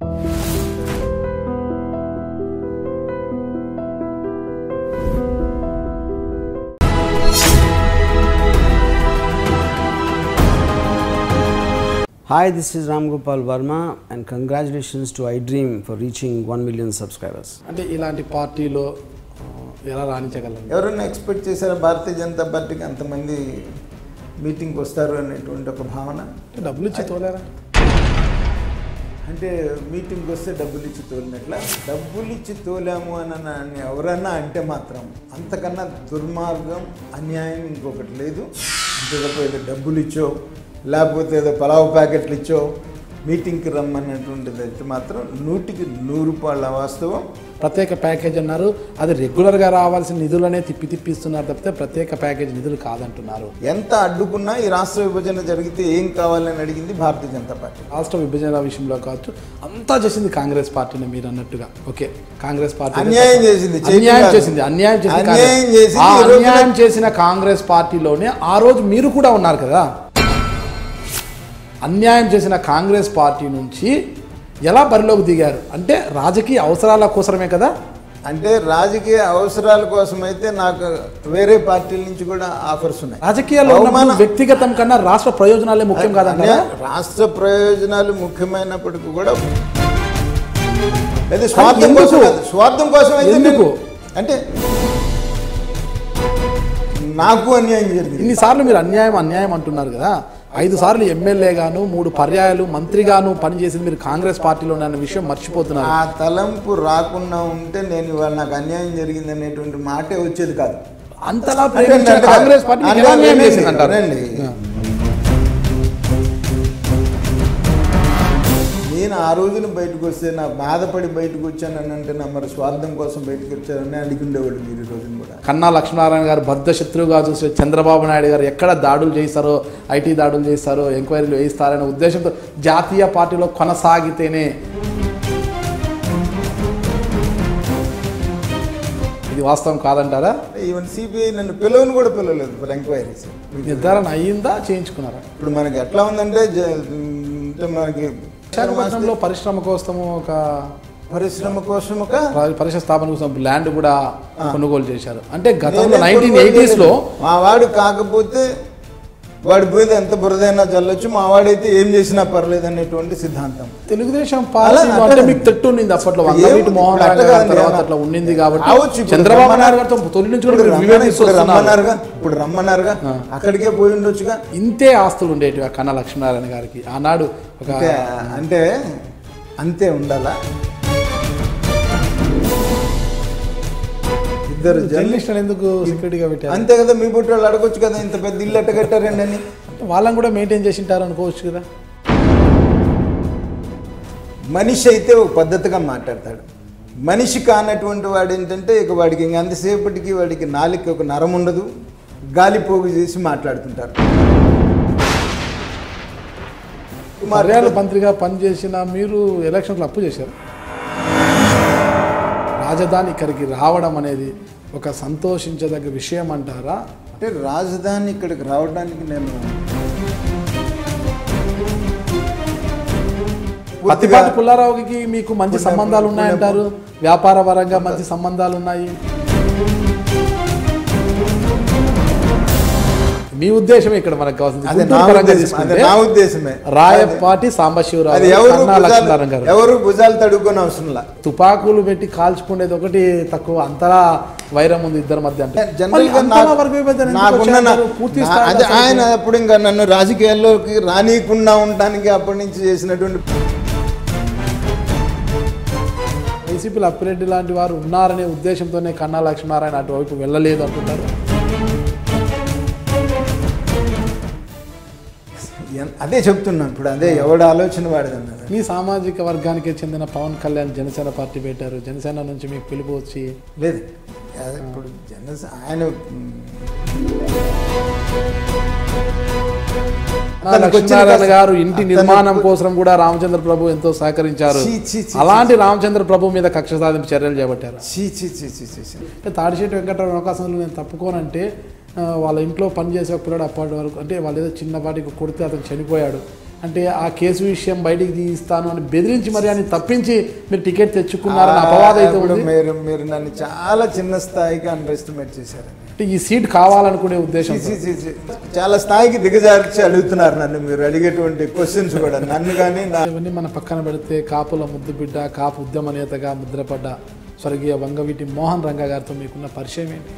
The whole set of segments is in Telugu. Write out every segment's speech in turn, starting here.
Hi, this is Ram Gopal Verma, and congratulations to iDream for reaching 1 million subscribers. అంటే ఇలాంటి పార్టీలో ఆ, ఎలా రాణించగలం ఎవరైనా ఎక్స్పెక్ట్ చేశారా భారతీయ జనతా పార్టీకి అంతమంది మీటింగ్కి వస్తారు అనేటువంటి ఒక భావన అంటే డబ్బులు ఇచ్చి తోలేరా అంటే మీటింగ్కి వస్తే డబ్బులు ఇచ్చి తోలినట్ల డబ్బులు ఇచ్చి తోలాము అని అని ఎవరన్నా అంటే మాత్రం అంతకన్నా దుర్మార్గం అన్యాయం ఇంకొకటి లేదు అంతే తప్ప ఏదో డబ్బులు ఇచ్చో లేకపోతే ఏదో పలావ్ ప్యాకెట్లు ఇచ్చో మీటింగ్కి రమ్మన్నటువంటిది అయితే మాత్రం నూటికి నూరు రూపాయల వాస్తవం ప్రత్యేక ప్యాకేజ్ అన్నారు అది రెగ్యులర్గా రావాల్సిన నిధులనే తిప్పి తిప్పిస్తున్నారు తప్పితే ప్రత్యేక ప్యాకేజ్ నిధులు కాదంటున్నారు ఎంత అడ్డుకున్నా ఈ రాష్ట్ర విభజన జరిగితే ఏం కావాలని అడిగింది భారతీయ జనతా పార్టీ రాష్ట్ర విభజన విషయంలో కావచ్చు అంతా చేసింది కాంగ్రెస్ పార్టీని మీరు అన్నట్టుగా ఓకే కాంగ్రెస్ పార్టీ అన్యాయం చేసింది, చేసింది అన్యాయం కాదు. చేసింది అన్యాయం చేసింది అన్యాయం కాంగ్రెస్. చేసింది, ఆ ఈ రోజున- అన్యాయం చేసిన కాంగ్రెస్ పార్టీలోనే ఆ రోజు మీరు కూడా ఉన్నారు కదా అన్యాయం చేసిన కాంగ్రెస్ పార్టీ నుంచి ఎలా బరిలోకి దిగారు అంటే రాజకీయ అవసరాల కోసమే కదా అంటే రాజకీయ అవసరాల కోసం అయితే నాకు వేరే పార్టీల నుంచి కూడా ఆఫర్స్ ఉన్నాయి రాజకీయాల్లో ఉన్నప్పుడు అవమాన- వ్యక్తిగతం కన్నా రాష్ట్ర ప్రయోజనాలే ముఖ్యం కాదంటారా అన్యాయ- రాష్ట్ర ప్రయోజనాలు ముఖ్యమైనప్పటికీ కూడా లేదా స్వార్థం ఎందుకు? కోసం కాదు. స్వార్థం కోసం అయితే ఎందుకు? నేను- అంటే నాకు అన్యాయం జరిగింది ఇన్నిసార్లు మీరు అన్యాయం అన్యాయం అంటున్నారు కదా ఐదు సార్లు ఎమ్మెల్యేగాను మూడు పర్యాయాలు మంత్రిగాను పనిచేసింది మీరు కాంగ్రెస్ పార్టీలో అన్న విషయం మర్చిపోతున్నారు ఆ తలంపు రాకుండా ఉంటే నేను ఇవాళ నాకు అన్యాయం జరిగింది అనేటువంటి మాటే వచ్చేది కాదు అంతలా అంటే ప్రేమించిన అంటే కాంగ్రెస్ పార్టీ మీకు అంటే ఎలా అన్యాయం రండి, చేసింది అంటారు రండి. నేను ఆ రోజున బయటకు వస్తే నా బాధపడి బయటకు వచ్చానని అంటే నా మరి స్వార్థం కోసం బయటకు వచ్చారని అడిగి ఉండేవాళ్ళు మీరు ఈ రోజున కూడా కన్నా లక్ష్మీనారాయణ గారు బద్ద శత్రువుగా చూసే చంద్రబాబు నాయుడు గారు ఎక్కడ దాడులు చేస్తారో ఐటీ దాడులు చేస్తారో ఎంక్వైరీలు వేయిస్తారనే ఉద్దేశంతో జాతీయ పార్టీలో కొనసాగితేనే ఇది వాస్తవం కాదంటారా ఈవెన్ సిబిఐ నన్ను పిలవని కూడా పిలవలేదు ఫర్ ఎంక్వైరీస్ నిర్ధారణ అయ్యిందా చేయించుకున్నారా ఇప్పుడు మనకి ఎట్లా ఉందంటే జ- అంటే మనకి విశాఖపట్నంలో పరిశ్రమ కోసము ఒక పరిశ్రమ కోసం ఒక పరి- పరిశ్రమ స్థాపన కోసం ల్యాండ్ కూడా కొనుగోలు చేశారు అంటే గతంలో నేనేం నైన్టీన్ కొనుగోలు ఎయిటీస్ లో చేయలేదు. మా వాడు కాకపోతే వాడి మీద ఎంత బురదైనా చల్లొచ్చు మా వాడైతే ఏం చేసినా పర్లేదు అనేటువంటి సిద్ధాంతం తెలుగుదేశం అలా పార్టీ అంటే అట్లా మీకు తిట్టు ఉండింది అప్పట్లో ఇప్పుడు వంగవీటి ఏముంది? మోహన్ ఇప్పుడు రావు అట్లా గారి కాదు తర్వాత అన్న. అట్లా ఉండింది కాబట్టి రావచ్చు ఇప్పుడు చంద్రబాబు రమ్మన్నారు. నాయుడు గారితో తొలి నుంచి కూడా ఇప్పుడు మీరు రమ్మన్నారు, విభేదిస్తూ ఇప్పుడు వస్తున్నారు. రమ్మన్నారుగా ఇప్పుడు రమ్మన్నారుగా అక్కడికే పోయి ఉండొచ్చుగా ఇంతే ఆస్తులు ఉండేటివి ఆ కన్నా లక్ష్మీనారాయణ గారికి ఆనాడు ఒక అంటే అంటే అంతే ఉండాలా ఇద్దరు జర్నలిస్ట్ జర్నలిస్ట్ ఎందుకు సెక్యూరిటీగా పెట్టారు అంతే కదా మీ పుట్టి వాళ్ళు అడగొచ్చు కదా ఇంత పెద్ద ఇల్లు ఎట్ట కట్టారండి అని అంటే వాళ్ళని కూడా మెయింటైన్ చేసి ఉంటారు అనుకోవచ్చు కదా మనిషి అయితే ఒక పద్ధతిగా మాట్లాడతాడు మనిషి కానటువంటి వాడు ఏంటంటే ఇక వాడికి ఇంక అంతసేపటికి వాడికి నాలుక ఒక నరం ఉండదు గాలి పోగు చేసి మాట్లాడుతుంటారు పర్యాల మంత్రిగా పనిచేసిన మీరు ఎలక్షన్లో అప్పు చేశారు రాజధాని ఇక్కడికి రావడం అనేది ఒక సంతోషించదగ్గ విషయం అంటారా అంటే రాజధాని ఇక్కడికి రావడానికి నేను పత్తిపాటి పుల్లారావుకి మీకు మంచి సంబంధాలు ఉన్నాయంటారు వ్యాపార పరంగా మంచి సంబంధాలు ఉన్నాయి మీ ఉద్దేశం ఇక్కడ మనకు కావాల్సింది అది గుంటూరు నా పరంగా ఉద్దేశం అది తీసుకుంటే నా ఉద్దేశమే రాయపాటి అది సాంబశివరావు ఎవరు కన్నా భుజాలు లక్ష్మీనారాయణ గారు ఎవరు భుజాలు తడుకొని అవసరంలా తుపాకులు పెట్టి కాల్చుకునేది ఒకటి తక్కువ అంతలా వైరం ఉంది ఇద్దరి మధ్య అంటే జనరల్ మరి గా అంతలా నాకు- వర్గ విభజన ఎందుకు నాకున్న వచ్చారు? నా- పూర్తి నా- స్థాయిలో అదే అసలు ఆయన అప్పుడు ఇంకా నన్ను రాజకీయాల్లోకి రానీయకుండా ఉండటానికి అప్పటి నుంచి చేసినటువంటి వైసీపీలో అప్పిరెడ్డి లాంటి వారు ఉన్నారనే ఉద్దేశంతోనే కన్నా లక్ష్మీనారాయణ అటువైపు వెళ్ళలేదు అంటున్నారు ఎన్- అదే చెప్తున్నాను ఇప్పుడు అదే ఎవడు ఆలోచన వాడిదన్నారు మీ సామాజిక వర్గానికి చెందిన పవన్ కళ్యాణ్ జనసేన పార్టీ పెట్టారు జనసేన నుంచి మీకు పిలుపు వచ్చి లేదు అదే ఇప్పుడు జనస ఆయన మ్, కన్నా తనకు వచ్చిన లక్ష్మీనారాయణ కష్టం- గారు ఇంటి తనకు- నిర్మాణం కోసం కూడా రామచంద్ర ప్రభు ఎంతో సహకరించారు చీ, చీ, చీ, అలాంటి రామచంద్ర ప్రభు మీద కక్ష సాధింపు చర్యలు చేపట్టారు చీ చీ చీ చీ చీ చీ. అంటే తాడిశెట్టి వెంకటరావు అవకాశంలో నేను తప్పుకోనంటే ఆ, వాళ్ళ ఇంట్లో పనిచేసే ఒక పిల్లడు అప్పటి వరకు అంటే వాళ్ళు ఏదో చిన్నపాటికి కొడితే అతను చనిపోయాడు అంటే ఆ కేసు విషయం బయటికి తీస్తాను అని బెదిరించి మరి అని తప్పించి మీరు టికెట్ తెచ్చుకున్నారని అపవాదం అయితే అప్పుడు ఉంది మీరు మీరు నన్ను చాలా చిన్న స్థాయికి అండర్ ఎస్టిమేట్ చేశారండి అంటే ఈ సీట్ కావాలనుకునే ఉద్దేశం చి, చి, చి, చి. చాలా స్థాయికి దిగజార్చి అడుగుతున్నారు నన్ను మీరు అడిగేటువంటి క్వశ్చన్స్ కూడా నన్ను కానీ నా ఇవన్నీ మన పక్కన పెడితే కాపుల ముద్దు బిడ్డ కాపు ఉద్యమ నేతగా ముద్రపడ్డ స్వర్గీయ వంగవీటి మోహన్ రంగా గారితో మీకున్న పరిచయం ఏంటి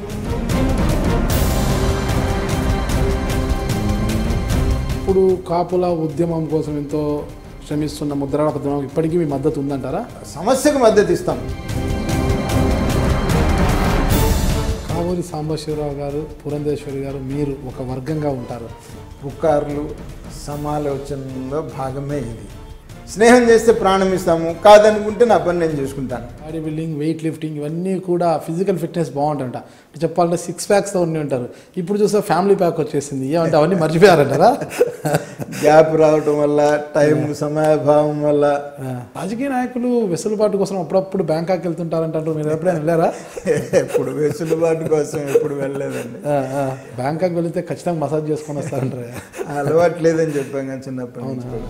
ఇప్పుడు కాపుల ఉద్యమం కోసం ఎంతో శ్రమిస్తున్న ముద్ర ఉద్యమం ఇప్పటికీ మీ మద్దతు ఉందంటారా సమస్యకు మద్దతు ఇస్తాం కావూరి సాంబశివరావు గారు పురంధేశ్వరి గారు మీరు ఒక వర్గంగా ఉంటారు పుకార్లు సమాలోచనలో భాగమే ఇది స్నేహం చేస్తే ప్రాణం ఇస్తాము కాదనుకుంటే నా పని నేను చేసుకుంటాను బాడీ బిల్డింగ్ వెయిట్ లిఫ్టింగ్ ఇవన్నీ కూడా ఫిజికల్ ఫిట్నెస్ బాగుంటుంట అంటే చెప్పాలంటే సిక్స్ ప్యాక్స్తో ఉండి ఉంటారు ఇప్పుడు చూస్తే ఫ్యామిలీ ప్యాక్ వచ్చేసింది ఏమంటే అవన్నీ మర్చిపోయారంటారా గ్యాప్ రావటం వల్ల టైం సమయాభావం వల్ల రాజకీయ నాయకులు వెసులుబాటు కోసం అప్పుడప్పుడు బ్యాంకాక్ వెళ్తుంటారంటారు మీరు ఎప్పుడైనా వెళ్ళారా ఎప్పుడు వెసులుబాటు కోసం ఎప్పుడు వెళ్ళలేదండి ఆ, ఆ. బ్యాంకాక్ వెళితే ఖచ్చితంగా మసాజ్ చేసుకొని వస్తారంటారు ఆ అలవాటు లేదని చెప్పాం కానీ చిన్నప్పటి నుంచి కూడా.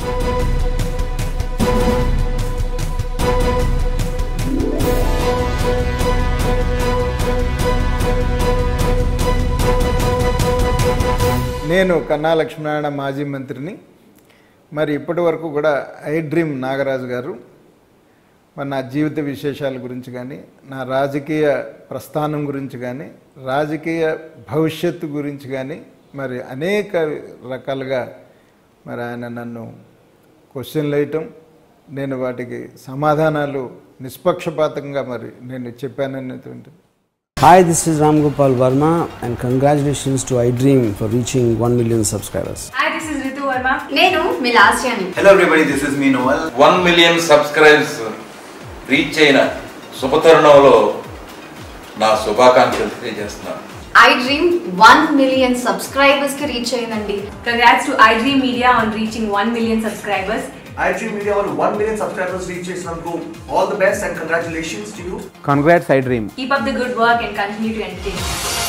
నేను కన్నా లక్ష్మీనారాయణ మాజీ మంత్రిని మరి ఇప్పటి వరకు కూడా ఐ డ్రీమ్ నాగరాజు గారు మరి నా జీవిత విశేషాల గురించి కానీ నా రాజకీయ ప్రస్థానం గురించి కానీ రాజకీయ భవిష్యత్తు గురించి కానీ మరి అనేక రకాలుగా మరి ఆయన నన్ను క్వశ్చన్లు వేయటం నేను వాటికి సమాధానాలు నిష్పక్షపాతంగా మరి నేను చెప్పాననేటువంటి Hi, this is Ram Gopal Verma, and congratulations to iDream for reaching 1 million subscribers. Hi, this is Ritu Verma. నేను మీ లాస్యాని Hello everybody, this is me Noel. One million subscribes reach అయిన శుభతరుణంలో నా శుభాకాంక్షలు తెలియజేస్తున్నాను I dream one million subscribers కి రీచ్ అయిందండి Congrats to iDream Media on reaching 1 million subscribers. iDream Media వాళ్ళు 1 million subscribers reach చేసినందుకు all the best and congratulations to you. Congrats, I Dream. Keep up the good work and continue to entertain. us.